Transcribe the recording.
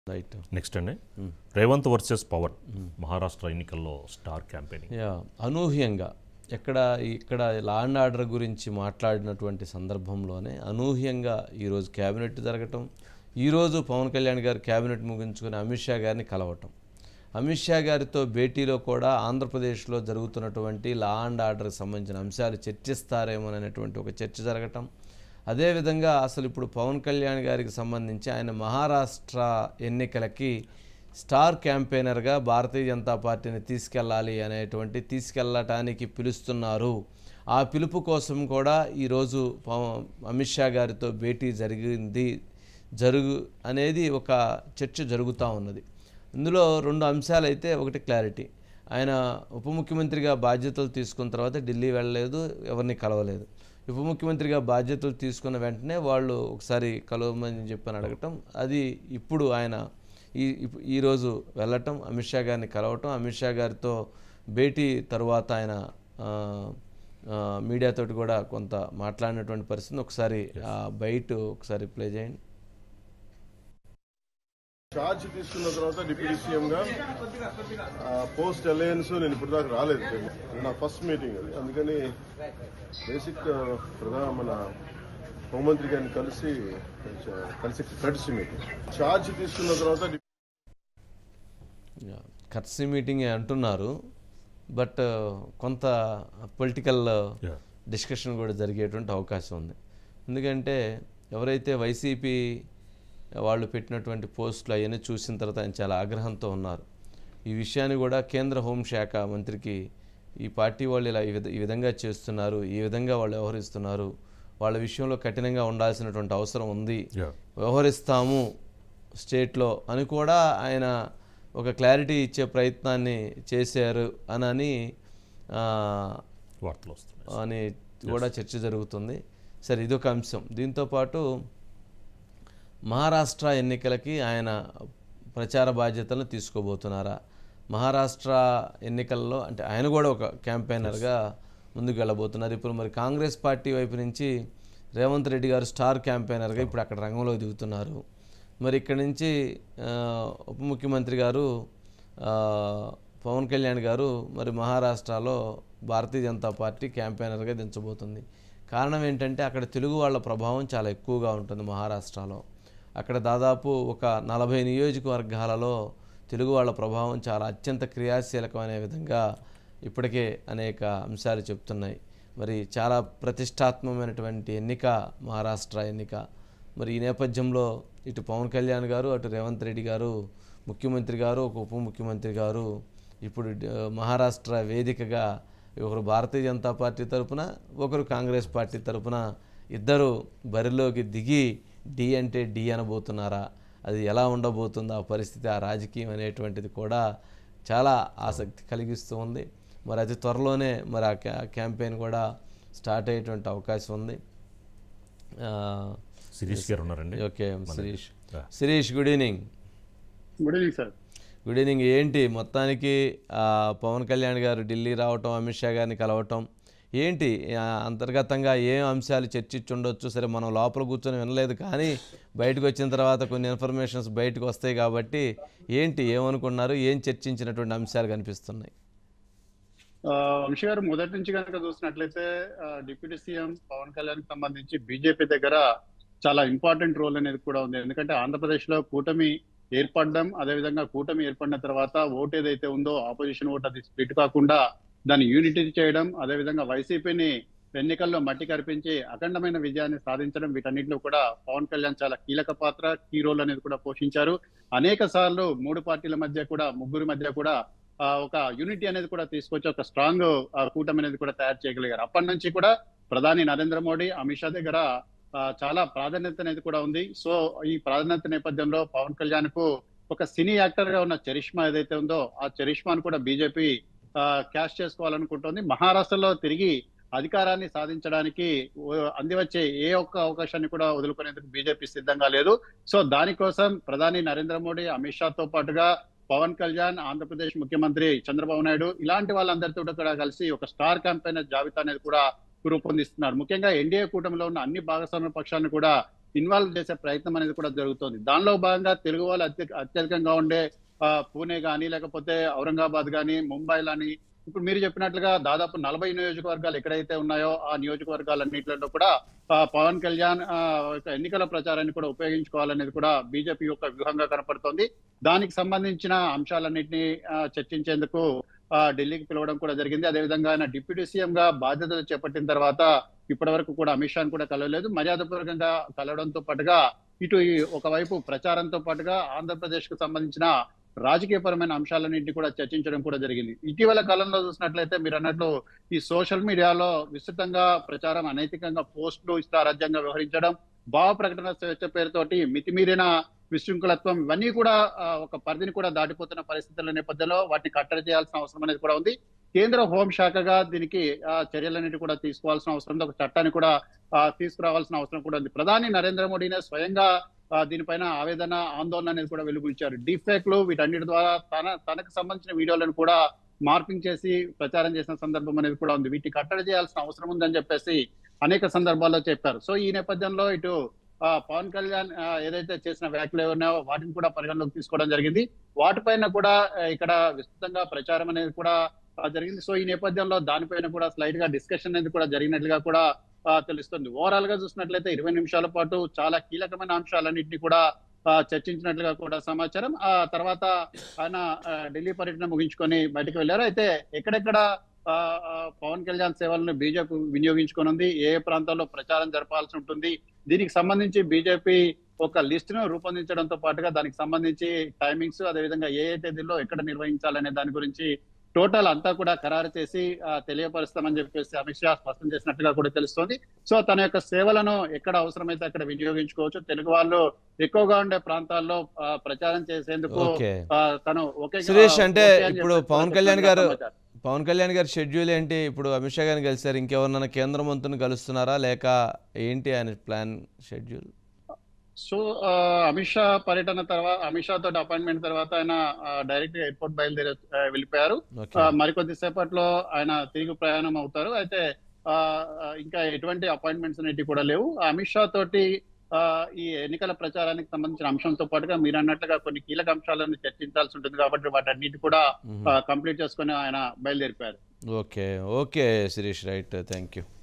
Right next అండి Revanth versus power Maharashtra ఎన్నికల్లో star campaigning yeah అనూహ్యంగా ఎక్కడ ఇక్కడ లా అండ్ ఆర్డర్ గురించి మాట్లాడినటువంటి సందర్భంలోనే అనూహ్యంగా ఈరోజు క్యాబినెట్ జరగటం ఈరోజు పవన్ కళ్యాణ్ గారు క్యాబినెట్ ముగించుకుని అమిత్ షా గారిని కలవటం అమిత్ షా గారితో భేటీలో కూడా ఆంధ్రప్రదేశ్లో జరుగుతున్నటువంటి లా అండ్ ఆర్డర్కి సంబంధించిన అంశాలు చర్చిస్తారేమోననేటువంటి ఒక చర్చ జరగటం అదేవిధంగా అసలు ఇప్పుడు పవన్ కళ్యాణ్ గారికి సంబంధించి ఆయన మహారాష్ట్ర ఎన్నికలకి స్టార్ క్యాంపెయినర్గా భారతీయ జనతా పార్టీని తీసుకెళ్ళాలి అనేటువంటి తీసుకెళ్ళటానికి పిలుస్తున్నారు ఆ పిలుపు కోసం కూడా ఈరోజు పవ- అమిత్ షా గారితో భేటీ జరిగింది జరుగు అనేది ఒక చర్చ జరుగుతూ ఉన్నది ఇందులో రెండు అంశాలు అయితే ఒకటి క్లారిటీ ఆయన ఉప ముఖ్యమంత్రిగా బాధ్యతలు తీసుకున్న తర్వాత ఢిల్లీ వెళ్ళలేదు ఎవరిని కలవలేదు ఉప ముఖ్యమంత్రిగా బాధ్యతలు తీసుకున్న వెంటనే వాళ్ళు ఒకసారి కలవమని చెప్పని అడగటం అది ఇప్పుడు ఆయన ఈ ఇప్- ఈరోజు వెళ్ళటం అమిత్ షా గారిని కలవటం అమిత్ షా గారితో భేటీ తర్వాత ఆయన ఆ, ఆ, మీడియాతోటి కూడా కొంత మాట్లాడినటువంటి పరిస్థితి ఒకసారి ఆ బయట ఒకసారి ప్లే చేయండి ఛార్జ్ తీసుకున్న తర్వాత డిప్యూటీ సీఎం గా పోస్ట్ అలయన్స్ నేను ఇప్పుడు దాకా రాలేదు ఇది నా ఫస్ట్ మీటింగ్ అది అందుకని బేసిక్ ప్రధాన మన హోంమంత్రి గారిని కలిసి కలిసి కలిసి మీటింగ్ ఛార్జ్ తీసుకున్న తర్వాత డిప్యూటీ కర్సీ మీటింగ్ అంటున్నారు బట్ కొంత పొలిటికల్ Yeah. డిస్కషన్ కూడా జరిగేటువంటి అవకాశం ఉంది ఎందుకంటే ఎవరైతే వైసీపీ వాళ్ళు పెట్టినటువంటి పోస్టులు అవన్నీ చూసిన తర్వాత ఆయన చాలా ఆగ్రహంతో ఉన్నారు ఈ విషయాన్ని కూడా కేంద్ర హోంశాఖ మంత్రికి ఈ పార్టీ వాళ్ళు ఇలా ఈ విధ- ఈ విధంగా చేస్తున్నారు ఈ విధంగా వాళ్ళు వ్యవహరిస్తున్నారు వాళ్ళ విషయంలో కఠినంగా ఉండాల్సినటువంటి అవసరం ఉంది Yeah. వ్యవహరిస్తాము స్టేట్లో అని కూడా ఆయన ఒక క్లారిటీ ఇచ్చే ప్రయత్నాన్ని చేశారు అనని ఆ, వార్తలు వస్తున్నాయి అని కూడా చర్చ జరుగుతుంది సరే ఇదొక అంశం దీంతోపాటు మహారాష్ట్ర ఎన్నికలకి ఆయన ప్రచార బాధ్యతలను తీసుకోబోతున్నారా మహారాష్ట్ర ఎన్నికల్లో అంటే ఆయన కూడా ఒక క్యాంపెయినర్గా ముందుకు వెళ్ళబోతున్నారు ఇప్పుడు మరి కాంగ్రెస్ పార్టీ వైపు నుంచి రేవంత్ రెడ్డి గారు స్టార్ క్యాంపెయినర్గా ఇప్పుడు అక్కడ రంగంలో దిగుతున్నారు మరి ఇక్కడి నుంచి ఆ, ఉప ముఖ్యమంత్రి గారు ఆ, పవన్ కళ్యాణ్ గారు మరి మహారాష్ట్రలో భారతీయ జనతా పార్టీ క్యాంపెయినర్గా దించబోతుంది కారణం ఏంటంటే అక్కడ తెలుగు వాళ్ళ ప్రభావం చాలా ఎక్కువగా ఉంటుంది మహారాష్ట్రలో అక్కడ దాదాపు ఒక నలభై నియోజకవర్గాలలో తెలుగు వాళ్ళ ప్రభావం చాలా అత్యంత క్రియాశీలకమైన విధంగా ఇప్పటికే అనేక అంశాలు చెప్తున్నాయి మరి చాలా ప్రతిష్టాత్మకమైనటువంటి ఎన్నిక మహారాష్ట్ర ఎన్నిక మరి ఈ నేపథ్యంలో ఇటు పవన్ కళ్యాణ్ గారు అటు రేవంత్ రెడ్డి గారు ముఖ్యమంత్రి గారు ఒక ఉప ముఖ్యమంత్రి గారు ఇప్పుడు డ- మహారాష్ట్ర వేదికగా ఒకరు భారతీయ జనతా పార్టీ తరపున ఒకరు కాంగ్రెస్ పార్టీ తరపున ఇద్దరు బరిలోకి దిగి డి అంటే డి అనబోతున్నారా అది ఎలా ఉండబోతుందో ఆ పరిస్థితి ఆ రాజకీయం అనేటువంటిది కూడా చాలా ఆసక్తి కలిగిస్తూ ఉంది మరి అతి త్వరలోనే మరి ఆ క్యా క్యాంపెయిన్ కూడా స్టార్ట్ అయ్యేటువంటి అవకాశం ఉంది ఆ, శిరీష్ గారు ఉన్నారండి okay Shirish Yeah. Shirish good evening good evening sir good evening ఏంటి మొత్తానికి ఆ, పవన్ కళ్యాణ్ గారు ఢిల్లీ రావటం అమిత్ షా గారిని కలవటం ఏంటి ఆ, అంతర్గతంగా ఏం అంశాలు చర్చించి ఉండొచ్చు సరే మనం లోపల కూర్చొని వినలేదు కానీ బయటకు వచ్చిన తర్వాత కొన్ని ఇన్ఫర్మేషన్స్ బయటకు వస్తాయి కాబట్టి ఏంటి ఏమనుకున్నారు ఏం చర్చించినటువంటి అంశాలు కనిపిస్తున్నాయి ఆ, వంశీ గారు మొదటి నుంచి కనుక చూసినట్లయితే ఆ, డిప్యూటీ సీఎం పవన్ కళ్యాణ్ కి సంబంధించి బీజేపీ దగ్గర చాలా ఇంపార్టెంట్ రోల్ అనేది కూడా ఉంది ఎందుకంటే ఆంధ్రప్రదేశ్ లో కూటమి ఏర్పడడం అదేవిధంగా కూటమి ఏర్పడిన తర్వాత ఓటు ఏదైతే ఉందో ఆపోజిషన్ ఓట్ అది స్ప్లిట్ కాకుండా దాన్ని యూనిటీ చేయడం అదేవిధంగా వైసీపీని ఎన్నికల్లో మట్టి కరిపించి అఖండమైన విజయాన్ని సాధించడం వీటన్నిటిలో కూడా పవన్ కళ్యాణ్ చాలా కీలక పాత్ర కీ రోల్ అనేది కూడా పోషించారు అనేక సార్లు మూడు పార్టీల మధ్య కూడా ముగ్గురు మధ్య కూడా ఆ, ఒక యూనిటీ అనేది కూడా తీసుకొచ్చి ఒక స్ట్రాంగ్ కూటమి అనేది కూడా తయారు చేయగలిగారు అప్పటి నుంచి కూడా ప్రధాని నరేంద్ర మోడీ అమిత్ షా దగ్గర ఆ, చాలా ప్రాధాన్యత అనేది కూడా ఉంది సో ఈ ప్రాధాన్యత నేపథ్యంలో పవన్ కళ్యాణ్ కు ఒక సినీ యాక్టర్ గా ఉన్న చరిష్మా ఏదైతే ఉందో ఆ చరిష్మాను కూడా బీజేపీ క్యాష్ చేసుకోవాలనుకుంటోంది మహారాష్ట్రలో తిరిగి అధికారాన్ని సాధించడానికి ఓ- అందివచ్చే ఏ ఒక్క అవకాశాన్ని కూడా వదులుకునేందుకు బీజేపీ సిద్ధంగా లేదు సో దానికోసం ప్రధాని నరేంద్ర మోడీ అమిత్ షాతో పాటుగా పవన్ కళ్యాణ్ ఆంధ్రప్రదేశ్ ముఖ్యమంత్రి చంద్రబాబు నాయుడు ఇలాంటి వాళ్ళందరితో కూడా కలిసి ఒక స్టార్ క్యాంపెయిన్ జాబితా అనేది కూడా రూపొందిస్తున్నారు ముఖ్యంగా ఎన్డీఏ కూటమిలో ఉన్న అన్ని భాగస్వామ్య పక్షాలను కూడా ఇన్వాల్వ్ చేసే ప్రయత్నం అనేది కూడా జరుగుతోంది దానిలో భాగంగా తెలుగు వాళ్ళు అత్య అత్యధికంగా ఉండే ఆ, పూణే కానీ లేకపోతే ఔరంగాబాద్ కానీ ముంబై లాని ఇప్పుడు మీరు చెప్పినట్లుగా దాదాపు నలభై నియోజకవర్గాలు ఎక్కడైతే ఉన్నాయో ఆ నియోజకవర్గాలన్నింటిలో కూడా ఆ, పవన్ కళ్యాణ్ ఆ, యొక్క ఎన్నికల ప్రచారాన్ని కూడా ఉపయోగించుకోవాలనేది కూడా బీజేపీ యొక్క వ్యూహంగా కనపడుతోంది దానికి సంబంధించిన అంశాలన్నింటినీ ఆ, చర్చించేందుకు ఆ, ఢిల్లీకి పిలవడం కూడా జరిగింది అదేవిధంగా ఆయన డిప్యూటీ సీఎం గా బాధ్యతలు చేపట్టిన తర్వాత ఇప్పటి వరకు కూడా అమిత్ షాను కూడా కలవలేదు మర్యాదపూర్వకంగా కలవడంతో పాటుగా ఇటు ఈ ఒకవైపు ప్రచారంతో పాటుగా ఆంధ్రప్రదేశ్ కు సంబంధించిన రాజకీయపరమైన అంశాలన్నింటినీ కూడా చర్చించడం కూడా జరిగింది ఇటీవల కాలంలో చూసినట్లయితే మీరు అన్నట్లు ఈ సోషల్ మీడియాలో విస్తృతంగా ప్రచారం అనైతికంగా పోస్టులు ఇష్టారాజ్యంగా వ్యవహరించడం భావ ప్రకటన స్వేచ్ఛ పేరుతోటి మితిమీరిన విశృంఖలత్వం ఇవన్నీ కూడా ఆ, ఒక పరిధిని కూడా దాటిపోతున్న పరిస్థితుల నేపథ్యంలో వాటిని కట్టడి చేయాల్సిన అవసరం అనేది కూడా ఉంది కేంద్ర హోంశాఖగా దీనికి ఆ, చర్యలన్నిటి కూడా తీసుకోవాల్సిన అవసరం ఉంది ఒక చట్టాన్ని కూడా ఆ, తీసుకురావాల్సిన అవసరం కూడా ఉంది ప్రధాని నరేంద్ర మోడీనే స్వయంగా ఆ, దీనిపైన ఆవేదన ఆందోళన అనేది కూడా వెలుగుచ్చారు డీఫేక్లు వీటన్నిటి ద్వారా తన తనకు సంబంధించిన వీడియోలను కూడా మార్పింగ్ చేసి ప్రచారం చేసిన సందర్భం అనేది కూడా ఉంది వీటిని కట్టడి చేయాల్సిన అవసరం ఉందని చెప్పేసి అనేక సందర్భాల్లో చెప్పారు సో ఈ నేపథ్యంలో ఇటు ఆ, పవన్ కళ్యాణ్ ఆ, ఏదైతే చేసిన వ్యాఖ్యలు ఉన్నాయో వాటిని కూడా పరిగణలోకి తీసుకోవడం జరిగింది వాటిపైన కూడా ఆ, ఇక్కడ విస్తృతంగా ప్రచారం అనేది కూడా ఆ, జరిగింది సో ఈ నేపథ్యంలో దానిపైన కూడా స్లైట్ గా డిస్కషన్ అనేది కూడా జరిగినట్లుగా కూడా ఆ, తెలుస్తుంది ఓవరాల్ గా చూసినట్లయితే ఇరవై నిమిషాల పాటు చాలా కీలకమైన అంశాలన్నింటినీ కూడా ఆ, చర్చించినట్లుగా కూడా సమాచారం ఆ తర్వాత ఆయన ఆ, ఢిల్లీ పర్యటన ముగించుకొని బయటకు వెళ్ళారు అయితే ఎక్కడెక్కడ ఆ, ఆ, పవన్ కళ్యాణ్ సేవలను బీజేపీ వినియోగించుకొని ఏ ఏ ప్రాంతాల్లో ప్రచారం జరపాల్సి ఉంటుంది దీనికి సంబంధించి బీజేపీ ఒక లిస్ట్ ను రూపొందించడంతో పాటుగా దానికి సంబంధించి టైమింగ్స్ అదేవిధంగా ఏ ఏ తేదీల్లో ఎక్కడ నిర్వహించాలనే దాని గురించి టోటల్ అంతా కూడా ఖరారు చేసి ఆ, తెలియపరుస్తామని చెప్పేసి అమిత్ షా స్పష్టం చేసినట్టుగా కూడా తెలుస్తోంది సో తన యొక్క సేవలను ఎక్కడ అవసరమైతే అక్కడ వినియోగించుకోవచ్చు తెలుగు వాళ్ళు ఎక్కువగా ఉండే ప్రాంతాల్లో ఆ, ప్రచారం చేసేందుకు ఓకే ఆ, తను ఒకే సురేష్, అంటే ఓకే అని ఇప్పుడు చెప్పేసి పవన్ కూడా కళ్యాణ్ గారు- సమాచారం. పవన్ కళ్యాణ్ గారి షెడ్యూల్ ఏంటి ఇప్పుడు అమిత్ షా గారిని కలిసారు ఇంకెవరన్నా కేంద్ర మంత్రిని కలుస్తున్నారా లేక ఏంటి ఆయన ప్లాన్ షెడ్యూల్ సో ఆ, అమిత్ షా పర్యటన తర్వాత అమిత్ షా తోటి అపాయింట్మెంట్ తర్వాత ఆయన డైరెక్ట్ గా ఎయిర్పోర్ట్ బయలుదేరి ఆ, వెళ్ళిపోయారు ఓకే ఆ, మరికొద్ది సేపట్లో ఆయన తిరిగి ప్రయాణం అవుతారు అయితే ఆ, ఆ, ఇంకా ఎటువంటి అపాయింట్మెంట్స్ అనేవి కూడా లేవు అమిత్ షా తోటి ఆ, ఈ ఎన్నికల ప్రచారానికి సంబంధించిన అంశంతో పాటుగా మీరు అన్నట్లుగా కొన్ని కీలక అంశాలను చర్చించాల్సి ఉంటుంది కాబట్టి వాటన్నిటి కూడా మ్మ్. కంప్లీట్ చేసుకొని ఆయన బయలుదేరిపోయారు okay okay Shirish right thank you